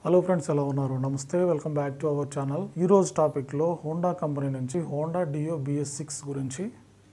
hello friends ఎలా ఉన్నారు నమస్తే welcome back to our channel ఈరోజు టాపిక్లో హోండా కంపెనీ నుంచి హోండా డియో బిఎస్ సిక్స్ గురించి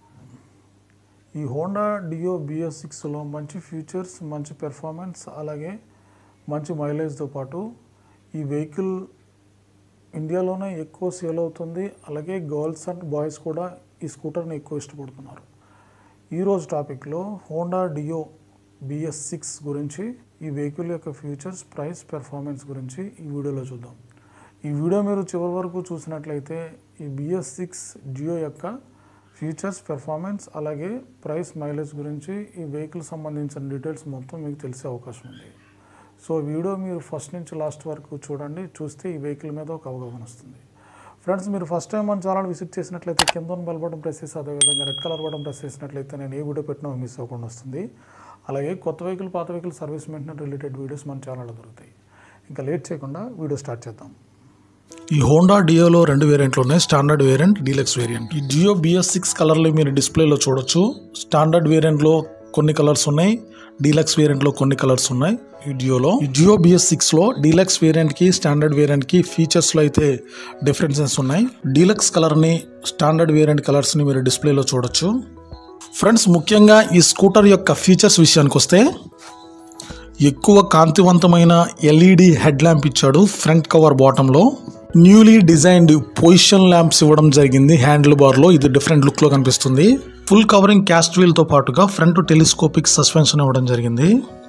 ఈ హోండా డియో బిఎస్ సిక్స్లో మంచి ఫీచర్స్ మంచి పెర్ఫార్మెన్స్ అలాగే మంచి మైలేజ్తో పాటు ఈ వెహికల్ ఇండియాలోనే ఎక్కువ సేల్ అవుతుంది అలాగే గర్ల్స్ అండ్ బాయ్స్ కూడా ఈ స్కూటర్ని ఎక్కువ ఇష్టపడుతున్నారు ఈరోజు టాపిక్లో హోండా డియో బిఎస్ సిక్స్ గురించి ఈ వెహికల్ యొక్క ఫీచర్స్ ప్రైస్ పెర్ఫార్మెన్స్ గురించి ఈ వీడియోలో చూద్దాం ఈ వీడియో మీరు చివరి వరకు చూసినట్లయితే ఈ బిఎస్ సిక్స్ డియో యొక్క ఫీచర్స్ పెర్ఫార్మెన్స్ అలాగే ప్రైస్ మైలేజ్ గురించి ఈ వెహికల్ సంబంధించిన డీటెయిల్స్ మొత్తం మీకు తెలిసే అవకాశం ఉంది సో వీడియో మీరు ఫస్ట్ నుంచి లాస్ట్ వరకు చూడండి చూస్తే ఈ వెహికల్ మీద ఒక అవగాహన వస్తుంది ఫ్రెండ్స్ మీరు ఫస్ట్ టైం మన ఛానల్ విజిట్ చేసినట్లయితే కింద ఉన్న బెల్ బటన్ ప్రెస్ చేసి అదేవిధంగా రెడ్ కలర్ బటన్ ప్రెస్ చేసినట్లయితే నేను ఏ వీడియో పెట్టినా మిస్ అవ్వకుండా వస్తుంది అలాగే కొత్త వెహికల్ పాత vehicle service maintenance related videos మన ఛానల్లో దొరుకుతాయి ఇంకా లేట్ చేయకుండా వీడియో స్టార్ట్ చేద్దాం ఈ హోండా డియోలో రెండు వేరియంట్లు ఉన్నాయి స్టాండర్డ్ వేరియంట్ డీలక్స్ వేరియంట్ ఈ డియో బిఎస్ సిక్స్ కలర్లు మీరు డిస్ప్లేలో చూడొచ్చు స్టాండర్డ్ వేరియంట్లో కొన్ని కలర్స్ ఉన్నాయి డీలక్స్ వేరియంట్లో కొన్ని కలర్స్ ఉన్నాయి ఈ డియోలో ఈ డియో బిఎస్ సిక్స్ లో డీలక్స్ వేరియంట్ కి స్టాండర్డ్ వేరియంట్ కి ఫీచర్స్ లో అయితే డిఫరెన్సెస్ ఉన్నాయి డీలక్స్ కలర్ ని స్టాండర్డ్ వేరియంట్ కలర్స్ ని మీరు డిస్ప్లేలో చూడొచ్చు ఫ్రెండ్స్ ముఖ్యంగా ఈ స్కూటర్ యొక్క ఫీచర్స్ విషయానికి వస్తే ఎక్కువ కాంతివంతమైన ఎల్ఈడి హెడ్ ల్యాంప్ ఇచ్చాడు ఫ్రంట్ కవర్ బాటంలో న్యూలీ డిజైన్డ్ పొజిషన్ ల్యాంప్స్ ఇవ్వడం జరిగింది హ్యాండిల్ బార్లో ఇది డిఫరెంట్ లుక్లో కనిపిస్తుంది ఫుల్ కవరింగ్ క్యాస్ట్ వీల్తో పాటుగా ఫ్రంట్ టెలిస్కోపిక్ సస్పెన్షన్ ఇవ్వడం జరిగింది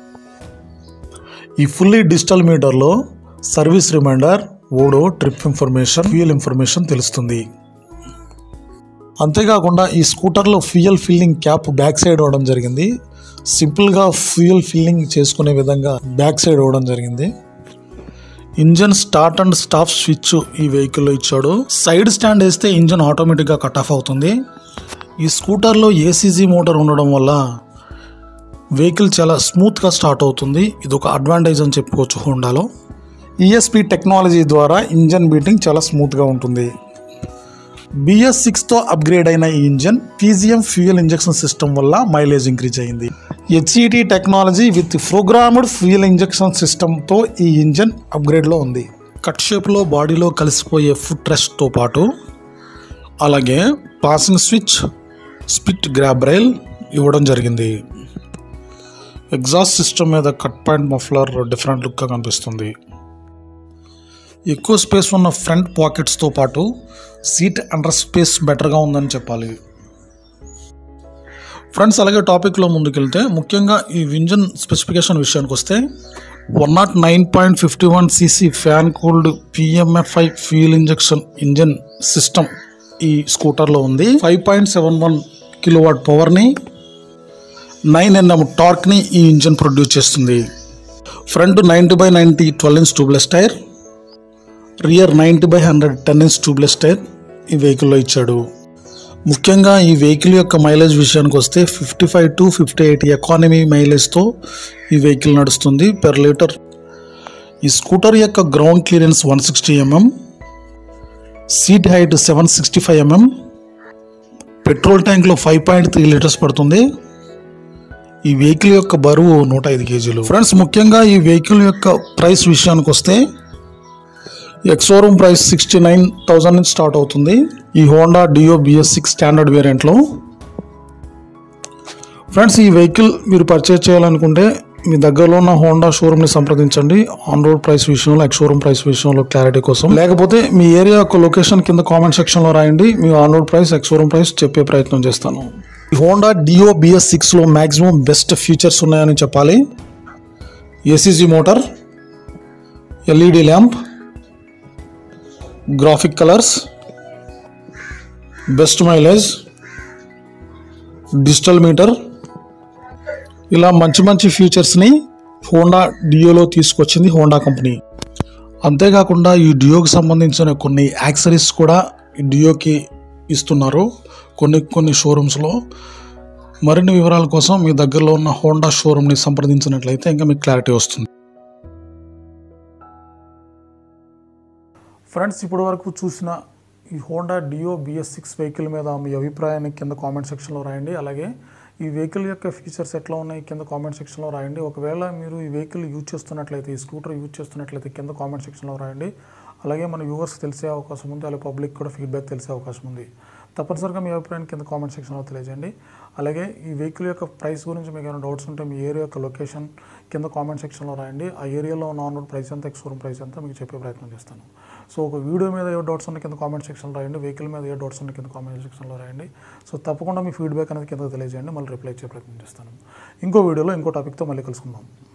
ఈ ఫుల్లీ డిజిటల్ మీటర్లో service reminder odo trip information fuel information తెలుస్తుంది అంతేకాకుండా ఈ స్కూటర్లో fuel filling cap back side ఇవ్వడం జరిగింది సింపుల్గా ఫ్యూయల్ ఫిల్లింగ్ చేసుకునే విధంగా బ్యాక్ సైడ్ ఇవ్వడం జరిగింది engine start and stop switch ఈ వెహికల్లో ఇచ్చాడు సైడ్ స్టాండ్ వేస్తే ఇంజన్ ఆటోమేటిక్గా కట్ ఆఫ్ అవుతుంది ఈ స్కూటర్లో ఏసీజీ మోటార్ ఉండడం వల్ల వెహికల్ చాలా స్మూత్గా స్టార్ట్ అవుతుంది ఇది ఒక అడ్వాంటేజ్ అని చెప్పుకోవచ్చు హోండాలో ఈఎస్పి టెక్నాలజీ ద్వారా ఇంజన్ బీటింగ్ చాలా స్మూత్గా ఉంటుంది బిఎస్ సిక్స్తో అప్గ్రేడ్ అయిన ఈ engine PGM fuel injection system వల్ల మైలేజ్ ఇంక్రీజ్ అయింది HET technology with programmed fuel injection సిస్టమ్తో ఈ ఇంజన్ అప్గ్రేడ్లో ఉంది కట్ షేప్లో బాడీలో కలిసిపోయే ఫుట్ రెస్ట్తో పాటు అలాగే passing switch split grab rail ఇవ్వడం జరిగింది ఎగ్జాస్ట్ సిస్టమ్ మీద కట్ పాయింట్ మఫ్లర్ డిఫరెంట్ లుక్గా కనిపిస్తుంది ఎక్కువ స్పేస్ ఉన్న ఫ్రంట్ పాకెట్స్తో పాటు సీట్ అండర్ స్పేస్ బెటర్గా ఉందని చెప్పాలి ఫ్రెండ్స్ అలాగే టాపిక్లో ముందుకెళ్తే ముఖ్యంగా ఈ ఇంజన్ స్పెసిఫికేషన్ విషయానికి వస్తే one nought nine point fifty one CC fan cooled PMFI fuel injection engine system ఈ స్కూటర్లో ఉంది five point seven one kilowatt పవర్ని నైన్ ఎన్ఎం టార్క్ని ఈ ఇంజన్ ప్రొడ్యూస్ చేస్తుంది front ninety by ninety twelve inch tubeless tyre rear ninety by hundred ten inch tubeless tyre ఈ వెహికల్లో ఇచ్చాడు ముఖ్యంగా ఈ వెహికల్ యొక్క మైలేజ్ విషయానికి వస్తే fifty five to fifty eight economy మైలేజ్తో ఈ వెహికల్ నడుస్తుంది పెర్ లీటర్ ఈ స్కూటర్ యొక్క ground clearance one sixty MM seat height seven sixty five MM petrol ట్యాంక్లో ఫైవ్ పాయింట్ త్రీ లీటర్స్ పడుతుంది ఈ వెహికల్ యొక్క బరువు నూట ఐదు కేజీలు ఫ్రెండ్స్ ముఖ్యంగా ఈ వెహికల్ యొక్క ప్రైస్ విషయానికి వస్తే ex showroom price sixty nine thousand నుంచి స్టార్ట్ అవుతుంది ఈ Honda Dio BS six standard వేరియంట్లో ఫ్రెండ్స్ ఈ వెహికల్ మీరు పర్చేజ్ చేయాలనుకుంటే మీ దగ్గరలో ఉన్న హోండా షోరూమ్ని సంప్రదించండి ఆన్ రోడ్ ప్రైస్ విషయంలో ఎక్స్ షోరూమ్ ప్రైస్ విషయంలో క్లారిటీ కోసం లేకపోతే మీ ఏరియా యొక్క లొకేషన్ కింద కామెంట్ సెక్షన్లో రాయండి మీ on road price ex showroom price చెప్పే ప్రయత్నం చేస్తాను ఈ హోండా డియో బిఎస్ సిక్స్లో మ్యాక్సిమం బెస్ట్ ఫీచర్స్ ఉన్నాయని చెప్పాలి ACG motor LED lamp graphic colours best mileage digital meter ఇలా మంచి మంచి ఫీచర్స్ని హోండా డియోలో తీసుకొచ్చింది హోండా కంపెనీ అంతేకాకుండా ఈ డియోకి సంబంధించిన కొన్ని యాక్సరీస్ కూడా ఈ డియోకి ఇస్తున్నారు కొన్ని కొన్ని షోరూమ్స్లో మరిన్ని వివరాల కోసం మీ దగ్గరలో ఉన్న హోండా షోరూమ్ని సంప్రదించినట్లయితే ఇంకా మీకు క్లారిటీ వస్తుంది ఫ్రెండ్స్ ఇప్పటి వరకు చూసిన ఈ Honda Dio BS six vehicle మీద మీ అభిప్రాయాన్ని కింద కామెంట్ సెక్షన్లో రాయండి అలాగే ఈ వెహికల్ యొక్క ఫీచర్స్ ఎట్లా ఉన్నాయి కింద కామెంట్ సెక్షన్లో రాయండి ఒకవేళ మీరు ఈ వెహికల్ యూజ్ చేస్తున్నట్లయితే ఈ స్కూటర్ యూజ్ చేస్తున్నట్లయితే కింద కామెంట్ సెక్షన్లో రాయండి అలాగే మన వ్యూవర్స్ తెలిసే అవకాశం ఉంది అలాగే పబ్లిక్ కూడా ఫీడ్బ్యాక్ తెలిసే అవకాశం ఉంది తప్పనిసరిగా మీ అభిప్రాయాన్ని కింద కామెంట్ సెక్షన్లో తెలియజేయండి అలాగే ఈ వెహికల్ యొక్క ప్రైస్ గురించి మీకు ఏమైనా డౌట్స్ ఉంటే మీ ఏరియా యొక్క లొకేషన్ కింద కామెంట్ సెక్షన్లో రాయండి ఆ ఏరియాలో ఉన్న ఆన్ రోడ్ ప్రైస్ ఎంత ఎక్స్షోరూమ్ ప్రైస్ ఎంత మీకు చెప్పే ప్రయత్నం చేస్తాను సో ఒక వీడియో మీద ఏ డౌట్స్ ఉన్న కింద కామెంట్ సెక్షన్లో రాయండి వెహికల్ మీద ఏ డౌట్స్ ఉన్న కింద కామెంట్ సెక్షన్లో రాయండి సో తప్పకుండా మీ ఫీడ్బ్యాక్ అనేది కింద తెలియజేయండి మళ్ళీ రిప్లై ఇచ్చే ప్రయత్నం చేస్తాను ఇంకో వీడియోలో ఇంకో టాపిక్తో మళ్ళీ కలుసుకుందాం